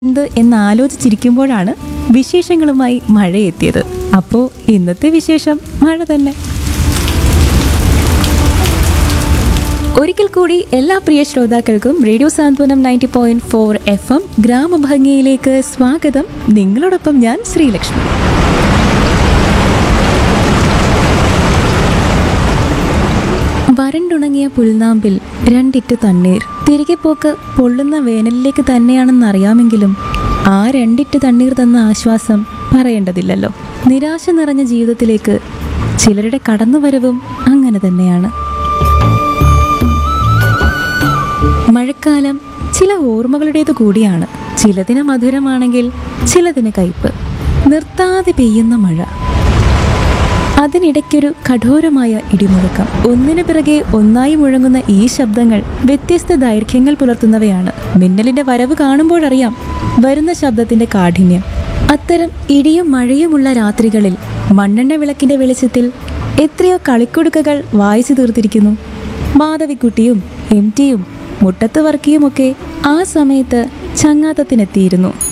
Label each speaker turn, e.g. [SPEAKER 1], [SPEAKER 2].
[SPEAKER 1] എന്ത് എന്നാലോചിച്ചിരിക്കുമ്പോഴാണ് വിശേഷങ്ങളുമായി മഴ എത്തിയത് അപ്പോൾ ഇന്നത്തെ വിശേഷം മഴ തന്നെ ഒരിക്കൽ കൂടി എല്ലാ പ്രിയ ശ്രോതാക്കൾക്കും radio Santhwanam ninety point four F M ഗ്രാമഭംഗിയിലേക്ക് സ്വാഗതം നിങ്ങളോടൊപ്പം ഞാൻ ശ്രീലക്ഷ്മി വരണ്ടുണങ്ങിയ പുൽനാമ്പിൽ രണ്ടിറ്റ് തണ്ണീർ തിരികെ പോക്ക് പൊള്ളുന്ന വേനലിലേക്ക് തന്നെയാണെന്നറിയാമെങ്കിലും ആ രണ്ടിറ്റ് തണ്ണീർ തന്ന ആശ്വാസം പറയേണ്ടതില്ലല്ലോ നിരാശ നിറഞ്ഞ ജീവിതത്തിലേക്ക് ചിലരുടെ കടന്നുവരവും അങ്ങനെ തന്നെയാണ് മഴക്കാലം ചില ഓർമ്മകളുടേത് കൂടിയാണ് ചിലതിന് മധുരമാണെങ്കിൽ ചിലതിന് കയ്പ് നിർത്താതെ പെയ്യുന്ന മഴ അതിനിടയ്ക്കൊരു കഠോരമായ ഇടിമുഴക്കം ഒന്നിനു പിറകെ ഒന്നായി മുഴങ്ങുന്ന ഈ ശബ്ദങ്ങൾ വ്യത്യസ്ത ദൈർഘ്യങ്ങൾ പുലർത്തുന്നവയാണ് മിന്നലിന്റെ വരവ് കാണുമ്പോഴറിയാം വരുന്ന ശബ്ദത്തിന്റെ കാഠിന്യം അത്തരം ഇടിയും മഴയുമുള്ള രാത്രികളിൽ മണ്ണെണ്ണ വിളക്കിന്റെ വെളിച്ചത്തിൽ എത്രയോ കളിക്കുടുക്കകൾ വായിച്ചു തീർത്തിരിക്കുന്നു മാധവിക്കുട്ടിയും എം ടിയും മുട്ടത്ത് വർക്കിയുമൊക്കെ ആ സമയത്ത് ചങ്ങാത്തത്തിനെത്തിയിരുന്നു